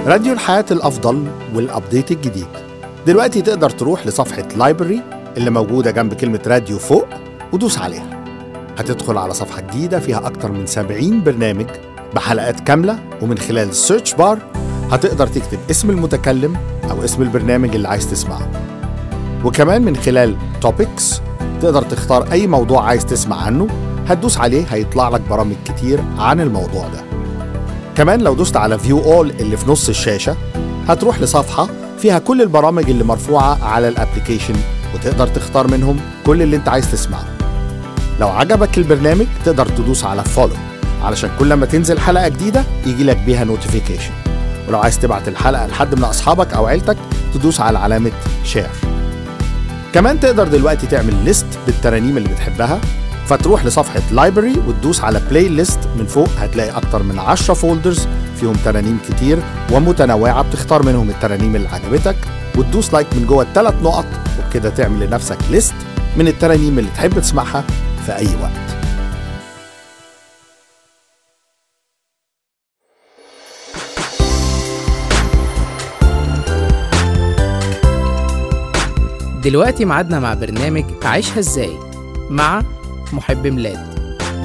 راديو الحياة الأفضل والأبديت الجديد دلوقتي تقدر تروح لصفحة لايبرري اللي موجودة جنب كلمة راديو فوق ودوس عليها هتدخل على صفحة جديدة فيها أكتر من 70 برنامج بحلقات كاملة ومن خلال السيرش بار هتقدر تكتب اسم المتكلم أو اسم البرنامج اللي عايز تسمعه وكمان من خلال توبكس تقدر تختار أي موضوع عايز تسمع عنه هتدوس عليه هيطلع لك برامج كتير عن الموضوع ده كمان لو دوست على فيو اول اللي في نص الشاشة هتروح لصفحة فيها كل البرامج اللي مرفوعة على الابليكيشن وتقدر تختار منهم كل اللي انت عايز تسمعه لو عجبك البرنامج تقدر تدوس على فولو علشان كل ما تنزل حلقة جديدة يجي لك بيها نوتيفيكيشن ولو عايز تبعت الحلقة لحد من أصحابك أو عيلتك تدوس على علامة شير كمان تقدر دلوقتي تعمل ليست بالترانيم اللي بتحبها فتروح لصفحة لايبرري وتدوس على بلاي ليست من فوق هتلاقي أكتر من 10 فولدرز فيهم ترانيم كتير ومتنوعة بتختار منهم الترانيم اللي عجبتك وتدوس لايك من جوه الثلاث نقط وبكده تعمل لنفسك ليست من الترانيم اللي تحب تسمعها في أي وقت دلوقتي ميعادنا مع برنامج عيشها ازاي مع محب ميلاد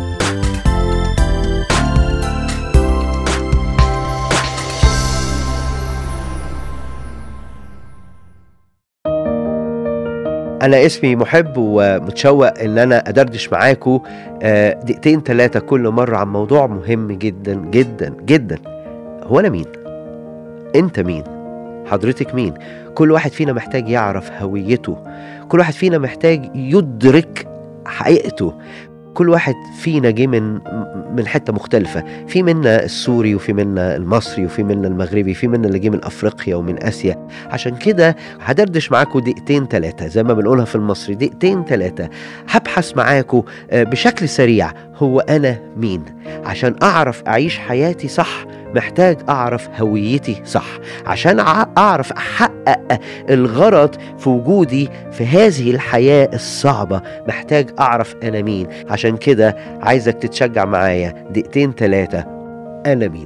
أنا اسمي محب ومتشوق إن أنا أدردش معاكم آه، دقيقتين ثلاثة كل مرة عن موضوع مهم جدا جدا جدا هو أنا مين؟ أنت مين؟ حضرتك مين؟ كل واحد فينا محتاج يعرف هويته كل واحد فينا محتاج يدرك حقيقته كل واحد فينا جه من من حته مختلفه في منا السوري وفي منا المصري وفي منا المغربي في منا اللي جه من افريقيا ومن اسيا عشان كده هدردش معاكم دقيقتين ثلاثه زي ما بنقولها في المصري دقيقتين ثلاثه هبحث معاكم آه، بشكل سريع هو انا مين عشان اعرف اعيش حياتي صح محتاج اعرف هويتي صح عشان أع- اعرف احقق الغرض في وجودي في هذه الحياه الصعبه محتاج اعرف انا مين عشان كده عايزك تتشجع معايا دقيقتين ثلاثه انا مين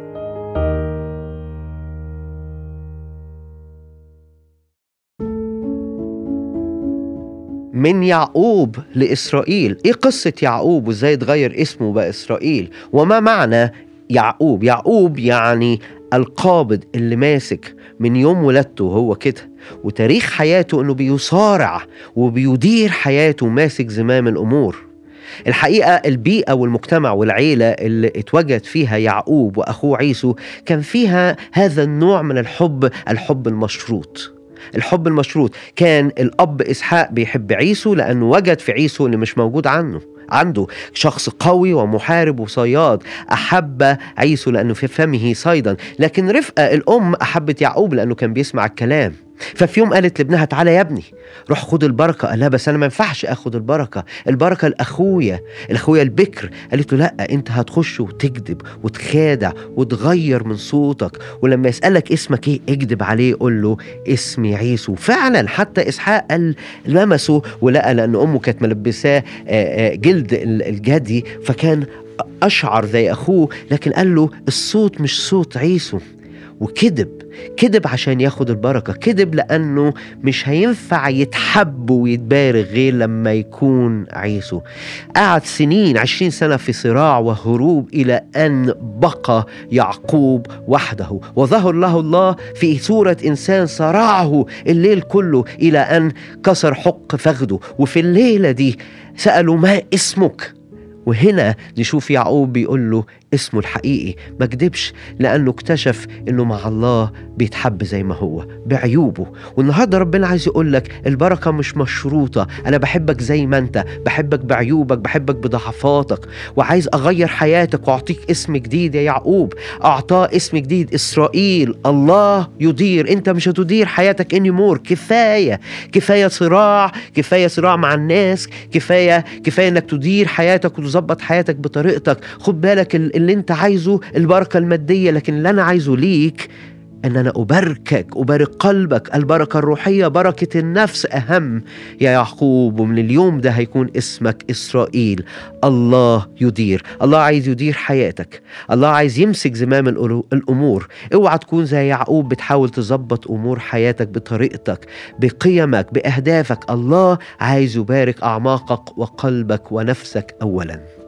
من يعقوب لإسرائيل إيه قصة يعقوب وإزاي اتغير اسمه بقى إسرائيل وما معنى يعقوب يعقوب يعني القابض اللي ماسك من يوم ولادته هو كده وتاريخ حياته انه بيصارع وبيدير حياته ماسك زمام الامور الحقيقة البيئة والمجتمع والعيلة اللي اتوجد فيها يعقوب وأخوه عيسو كان فيها هذا النوع من الحب الحب المشروط الحب المشروط كان الأب إسحاق بيحب عيسو لأنه وجد في عيسو اللي مش موجود عنه عنده شخص قوي ومحارب وصياد أحب عيسو لأنه في فمه صيدا لكن رفقة الأم أحبت يعقوب لأنه كان بيسمع الكلام ففي يوم قالت لابنها تعالى يا ابني روح خد البركه قال لها بس انا ما ينفعش اخد البركه البركه لاخويا الاخويا البكر قالت له لا انت هتخش وتكذب وتخادع وتغير من صوتك ولما يسالك اسمك ايه اكذب عليه قول له اسمي عيسو فعلا حتى اسحاق قال لمسه ولقى لان امه كانت ملبساه آه، آه، جلد ال- الجدي فكان اشعر زي اخوه لكن قال له الصوت مش صوت عيسو وكذب كذب عشان ياخد البركة كذب لأنه مش هينفع يتحب ويتبارك غير لما يكون عيسو قعد سنين عشرين سنة في صراع وهروب إلى أن بقى يعقوب وحده وظهر له الله في صورة إنسان صرعه الليل كله إلى أن كسر حق فخده وفي الليلة دي سألوا ما اسمك وهنا نشوف يعقوب بيقول له اسمه الحقيقي ما كدبش لانه اكتشف انه مع الله بيتحب زي ما هو بعيوبه والنهارده ربنا عايز يقول لك البركه مش مشروطه انا بحبك زي ما انت بحبك بعيوبك بحبك بضعفاتك وعايز اغير حياتك واعطيك اسم جديد يا يعقوب اعطاه اسم جديد اسرائيل الله يدير انت مش هتدير حياتك اني مور كفايه كفايه صراع كفايه صراع مع الناس كفايه كفايه انك تدير حياتك وتظبط حياتك بطريقتك خد بالك ال- اللي انت عايزه البركه الماديه لكن اللي انا عايزه ليك ان انا اباركك ابارك قلبك البركه الروحيه بركه النفس اهم يا يعقوب ومن اليوم ده هيكون اسمك اسرائيل الله يدير الله عايز يدير حياتك الله عايز يمسك زمام الألو- الامور اوعى تكون زي يعقوب بتحاول تظبط امور حياتك بطريقتك بقيمك باهدافك الله عايز يبارك اعماقك وقلبك ونفسك اولا